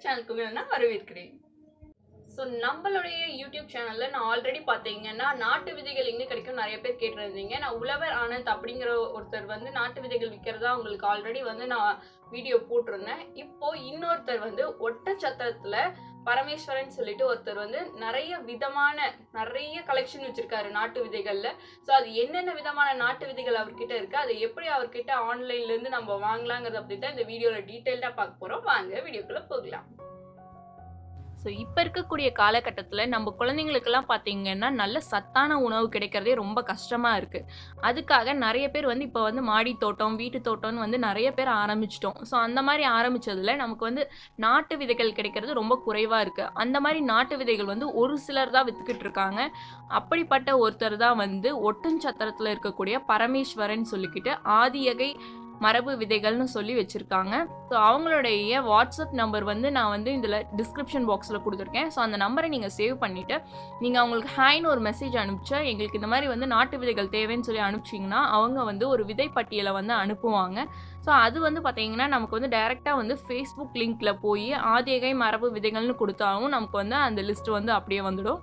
சேனலுக்குமே நான் வரவேற்கிறேன் ஸோ நம்மளுடைய யூடியூப் சேனலில் நான் ஆல்ரெடி பார்த்தீங்கன்னா நாட்டு விதைகள் எங்கே கிடைக்கும் நிறைய பேர் கேட்டிருந்தீங்க நான் உழவர் ஆனந்த் அப்படிங்கிற ஒருத்தர் வந்து நாட்டு விதைகள் விற்கிறதா உங்களுக்கு ஆல்ரெடி வந்து நான் வீடியோ போட்டிருந்தேன் இப்போ இன்னொருத்தர் வந்து ஒட்டச்சத்திரத்தில் பரமேஸ்வரன் சொல்லிட்டு ஒருத்தர் வந்து நிறைய விதமான நிறைய கலெக்ஷன் வச்சிருக்காரு நாட்டு விதைகள்ல ஸோ அது என்னென்ன விதமான நாட்டு விதைகள் அவர்கிட்ட இருக்கு அதை எப்படி அவர்கிட்ட ஆன்லைன்ல இருந்து நம்ம வாங்கலாங்கிறத அப்படி தான் இந்த வீடியோல டீட்டெயில்டா பார்க்க போறோம் வாங்க வீடியோக்குள்ள போகலாம் ஸோ இப்போ இருக்கக்கூடிய காலகட்டத்தில் நம்ம குழந்தைங்களுக்கெல்லாம் பார்த்தீங்கன்னா நல்ல சத்தான உணவு கிடைக்கிறதே ரொம்ப கஷ்டமாக இருக்குது அதுக்காக நிறைய பேர் வந்து இப்போ வந்து மாடி தோட்டம் வீட்டு தோட்டம்னு வந்து நிறைய பேர் ஆரம்பிச்சிட்டோம் ஸோ அந்த மாதிரி ஆரம்பிச்சதுல நமக்கு வந்து நாட்டு விதைகள் கிடைக்கிறது ரொம்ப குறைவாக இருக்குது அந்த மாதிரி நாட்டு விதைகள் வந்து ஒரு சிலர் தான் வித்துக்கிட்டு இருக்காங்க அப்படிப்பட்ட ஒருத்தர் தான் வந்து ஒட்டன்சத்திரத்தில் இருக்கக்கூடிய பரமேஸ்வரன் சொல்லிக்கிட்டு ஆதியகை மரபு விதைகள்னு சொல்லி வச்சுருக்காங்க ஸோ அவங்களுடைய வாட்ஸ்அப் நம்பர் வந்து நான் வந்து இதில் டிஸ்கிரிப்ஷன் பாக்ஸில் கொடுத்துருக்கேன் ஸோ அந்த நம்பரை நீங்கள் சேவ் பண்ணிவிட்டு நீங்கள் அவங்களுக்கு ஹாய்னு ஒரு மெசேஜ் அனுப்பிச்சா எங்களுக்கு இந்த மாதிரி வந்து நாட்டு விதைகள் தேவைன்னு சொல்லி அனுப்பிச்சிங்கன்னா அவங்க வந்து ஒரு விதை பட்டியலை வந்து அனுப்புவாங்க ஸோ அது வந்து பார்த்தீங்கன்னா நமக்கு வந்து டைரெக்டாக வந்து ஃபேஸ்புக் லிங்க்கில் போய் ஆதியகை மரபு விதைகள்னு கொடுத்தாலும் நமக்கு வந்து அந்த லிஸ்ட் வந்து அப்படியே வந்துடும்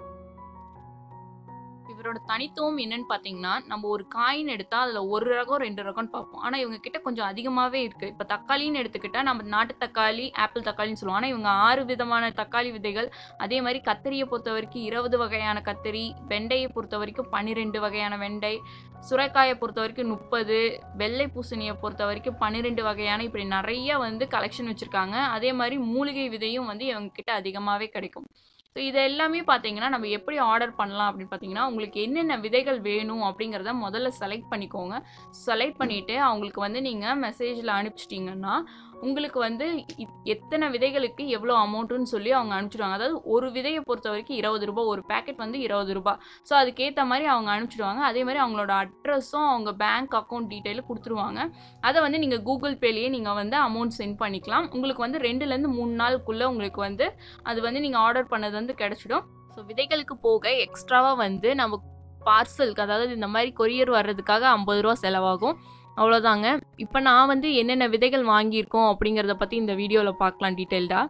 இவரோட தனித்துவம் என்னன்னு பார்த்தீங்கன்னா நம்ம ஒரு காயின் எடுத்தால் அதில் ஒரு ரகம் ரெண்டு ரகம்னு பார்ப்போம் ஆனால் இவங்க கிட்ட கொஞ்சம் அதிகமாகவே இருக்குது இப்போ தக்காளின்னு எடுத்துக்கிட்டால் நம்ம நாட்டு தக்காளி ஆப்பிள் தக்காளின்னு சொல்லுவோம் ஆனால் இவங்க ஆறு விதமான தக்காளி விதைகள் அதே மாதிரி கத்திரியை பொறுத்த வரைக்கும் இருபது வகையான கத்திரி வெண்டையை பொறுத்த வரைக்கும் பன்னிரெண்டு வகையான வெண்டை சுரைக்காயை பொறுத்த வரைக்கும் முப்பது வெள்ளை பூசணியை பொறுத்த வரைக்கும் பன்னிரெண்டு வகையான இப்படி நிறைய வந்து கலெக்ஷன் வச்சுருக்காங்க அதே மாதிரி மூலிகை விதையும் வந்து இவங்க கிட்ட அதிகமாகவே கிடைக்கும் ஸோ இது எல்லாமே பார்த்தீங்கன்னா நம்ம எப்படி ஆர்டர் பண்ணலாம் அப்படின்னு பார்த்தீங்கன்னா உங்களுக்கு என்னென்ன விதைகள் வேணும் அப்படிங்கிறத முதல்ல செலக்ட் பண்ணிக்கோங்க செலக்ட் பண்ணிவிட்டு அவங்களுக்கு வந்து நீங்கள் மெசேஜில் அனுப்பிச்சிட்டிங்கன்னா உங்களுக்கு வந்து இ- எத்தனை விதைகளுக்கு எவ்வளோ அமௌண்ட்டுன்னு சொல்லி அவங்க அனுப்பிச்சிடுவாங்க அதாவது ஒரு விதையை பொறுத்த வரைக்கும் இருபது ரூபாய் ஒரு பேக்கெட் வந்து இருபது ரூபாய் ஸோ அதுக்கேற்ற மாதிரி அவங்க அனுப்பிச்சிடுவாங்க அதே மாதிரி அவங்களோட அட்ரஸும் அவங்க பேங்க் அக்கௌண்ட் டீட்டெயிலும் கொடுத்துருவாங்க அதை வந்து நீங்கள் கூகுள் பேலேயே நீங்கள் வந்து அமௌண்ட் சென்ட் பண்ணிக்கலாம் உங்களுக்கு வந்து ரெண்டுலேருந்து மூணு நாளுக்குள்ளே உங்களுக்கு வந்து அது வந்து நீங்கள் ஆர்டர் பண்ணது வந்து கிடச்சிடும் ஸோ விதைகளுக்கு போக எக்ஸ்ட்ராவாக வந்து நம்ம பார்சலுக்கு அதாவது இந்த மாதிரி கொரியர் வர்றதுக்காக ஐம்பது ரூபா செலவாகும் அவ்வளோதாங்க இப்போ நான் வந்து என்னென்ன விதைகள் வாங்கியிருக்கோம் அப்படிங்கிறத பற்றி இந்த வீடியோவில் பார்க்கலாம் டீட்டெயில்டாக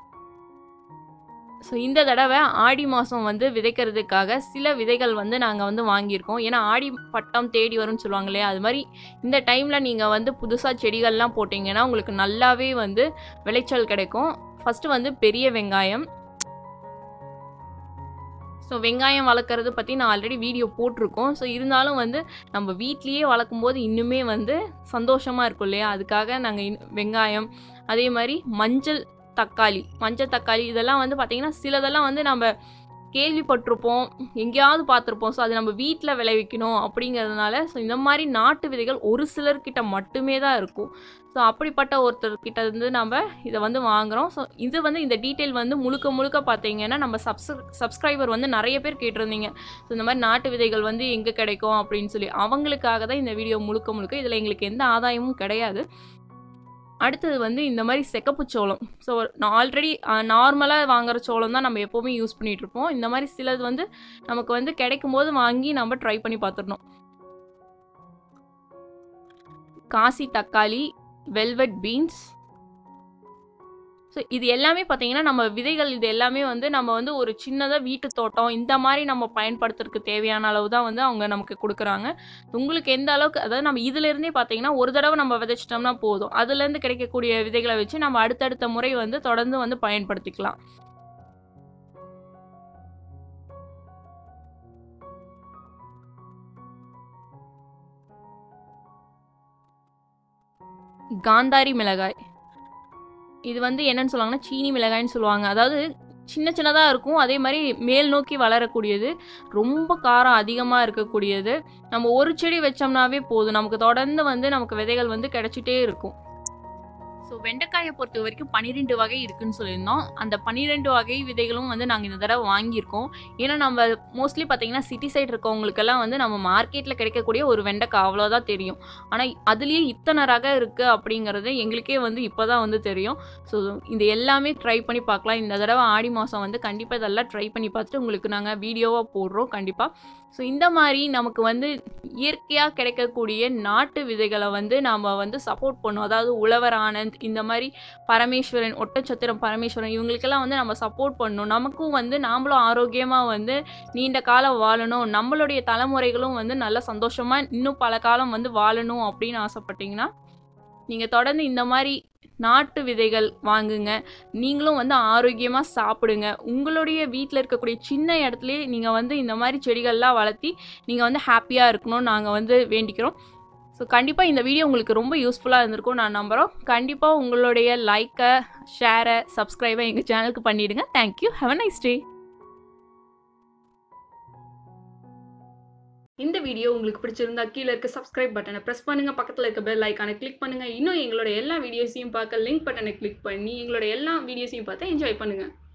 ஸோ இந்த தடவை ஆடி மாதம் வந்து விதைக்கிறதுக்காக சில விதைகள் வந்து நாங்கள் வந்து வாங்கியிருக்கோம் ஏன்னா ஆடி பட்டம் தேடி வரும்னு சொல்லுவாங்க இல்லையா அது மாதிரி இந்த டைமில் நீங்கள் வந்து புதுசாக செடிகள்லாம் போட்டிங்கன்னா உங்களுக்கு நல்லாவே வந்து விளைச்சல் கிடைக்கும் ஃபஸ்ட்டு வந்து பெரிய வெங்காயம் ஸோ வெங்காயம் வளர்க்குறது பற்றி நான் ஆல்ரெடி வீடியோ போட்டிருக்கோம் ஸோ இருந்தாலும் வந்து நம்ம வீட்லேயே வளர்க்கும் போது இன்னுமே வந்து சந்தோஷமாக இருக்கும் இல்லையா அதுக்காக நாங்கள் வெங்காயம் அதே மாதிரி மஞ்சள் தக்காளி மஞ்சள் தக்காளி இதெல்லாம் வந்து பார்த்திங்கன்னா சிலதெல்லாம் வந்து நம்ம கேள்விப்பட்டிருப்போம் எங்கேயாவது பார்த்துருப்போம் ஸோ அது நம்ம வீட்டில் விளைவிக்கணும் அப்படிங்கிறதுனால ஸோ இந்த மாதிரி நாட்டு விதைகள் ஒரு சிலர்கிட்ட மட்டுமே தான் இருக்கும் ஸோ அப்படிப்பட்ட ஒருத்தர்கிட்ட இருந்து நம்ம இதை வந்து வாங்குகிறோம் ஸோ இது வந்து இந்த டீட்டெயில் வந்து முழுக்க முழுக்க பார்த்தீங்கன்னா நம்ம சப்ஸ் சப்ஸ்கிரைபர் வந்து நிறைய பேர் கேட்டிருந்தீங்க ஸோ இந்த மாதிரி நாட்டு விதைகள் வந்து எங்கே கிடைக்கும் அப்படின்னு சொல்லி அவங்களுக்காக தான் இந்த வீடியோ முழுக்க முழுக்க இதில் எங்களுக்கு எந்த ஆதாயமும் கிடையாது அடுத்தது வந்து இந்த மாதிரி செக்கப்பு சோளம் ஸோ நான் ஆல்ரெடி நார்மலாக வாங்குற சோளம் தான் நம்ம எப்போவுமே யூஸ் பண்ணிகிட்டு இருப்போம் இந்த மாதிரி சிலது வந்து நமக்கு வந்து கிடைக்கும் போது வாங்கி நம்ம ட்ரை பண்ணி பார்த்துடணும் காசி தக்காளி வெல்வெட் பீன்ஸ் ஸோ இது எல்லாமே பார்த்தீங்கன்னா நம்ம விதைகள் இது எல்லாமே வந்து நம்ம வந்து ஒரு சின்னதாக வீட்டு தோட்டம் இந்த மாதிரி நம்ம பயன்படுத்துறதுக்கு தேவையான அளவு தான் வந்து அவங்க நமக்கு கொடுக்குறாங்க உங்களுக்கு எந்த அளவுக்கு அதாவது நம்ம இதுலேருந்தே பார்த்தீங்கன்னா ஒரு தடவை நம்ம விதைச்சிட்டோம்னா போதும் அதுலேருந்து கிடைக்கக்கூடிய விதைகளை வச்சு நம்ம அடுத்தடுத்த முறை வந்து தொடர்ந்து வந்து பயன்படுத்திக்கலாம் காந்தாரி மிளகாய் இது வந்து என்னன்னு சொல்லுவாங்கன்னா சீனி மிளகாய்ன்னு சொல்லுவாங்க அதாவது சின்ன சின்னதாக இருக்கும் அதே மாதிரி மேல் நோக்கி வளரக்கூடியது ரொம்ப காரம் அதிகமாக இருக்கக்கூடியது நம்ம ஒரு செடி வச்சோம்னாவே போதும் நமக்கு தொடர்ந்து வந்து நமக்கு விதைகள் வந்து கிடைச்சிட்டே இருக்கும் ஸோ வெண்டைக்காயை பொறுத்த வரைக்கும் பன்னிரெண்டு வகை இருக்குன்னு சொல்லியிருந்தோம் அந்த பன்னிரெண்டு வகை விதைகளும் வந்து நாங்கள் இந்த தடவை வாங்கியிருக்கோம் ஏன்னா நம்ம மோஸ்ட்லி பார்த்தீங்கன்னா சிட்டி சைடு இருக்கவங்களுக்கெல்லாம் வந்து நம்ம மார்க்கெட்டில் கிடைக்கக்கூடிய ஒரு வெண்டைக்காய் அவ்வளோதான் தெரியும் ஆனால் அதுலேயே இத்தனை ரகம் இருக்குது அப்படிங்கிறது எங்களுக்கே வந்து இப்போ தான் வந்து தெரியும் ஸோ இந்த எல்லாமே ட்ரை பண்ணி பார்க்கலாம் இந்த தடவை ஆடி மாதம் வந்து கண்டிப்பாக இதெல்லாம் ட்ரை பண்ணி பார்த்துட்டு உங்களுக்கு நாங்கள் வீடியோவாக போடுறோம் கண்டிப்பாக ஸோ இந்த மாதிரி நமக்கு வந்து இயற்கையாக கிடைக்கக்கூடிய நாட்டு விதைகளை வந்து நாம் வந்து சப்போர்ட் பண்ணோம் அதாவது உழவர் ஆனந்த் இந்த மாதிரி பரமேஸ்வரன் ஒட்டச்சத்திரம் பரமேஸ்வரன் இவங்களுக்கெல்லாம் வந்து நம்ம சப்போர்ட் பண்ணணும் நமக்கும் வந்து நாமளும் ஆரோக்கியமாக வந்து நீண்ட காலம் வாழணும் நம்மளுடைய தலைமுறைகளும் வந்து நல்ல சந்தோஷமாக இன்னும் பல காலம் வந்து வாழணும் அப்படின்னு ஆசைப்பட்டீங்கன்னா நீங்கள் தொடர்ந்து இந்த மாதிரி நாட்டு விதைகள் வாங்குங்க நீங்களும் வந்து ஆரோக்கியமாக சாப்பிடுங்க உங்களுடைய வீட்டில் இருக்கக்கூடிய சின்ன இடத்துலையே நீங்கள் வந்து இந்த மாதிரி செடிகள்லாம் வளர்த்தி நீங்கள் வந்து ஹாப்பியாக இருக்கணும்னு நாங்கள் வந்து வேண்டிக்கிறோம் ஸோ கண்டிப்பாக இந்த வீடியோ உங்களுக்கு ரொம்ப யூஸ்ஃபுல்லாக இருந்திருக்கும் நான் நம்புகிறோம் கண்டிப்பாக உங்களுடைய லைக்கை ஷேரை சப்ஸ்கிரைபை எங்கள் சேனலுக்கு பண்ணிவிடுங்க thank you have a nice day இந்த வீடியோ உங்களுக்கு பிடிச்சிருந்தா கீழே இருக்க சப்ஸ்கிரைப் பட்டனை ப்ரெஸ் பண்ணுங்க பக்கத்தில் இருக்க பெல் ஐக்கானை கிளிக் பண்ணுங்க இன்னும் எங்களோட எல்லா வீடியோஸையும் பார்க்க லிங்க் பட்டனை கிளிக் பண்ணி எங்களோட எல்லா வீடியோஸையும் பார்த்து என்ஜாய் பண்ணுங்க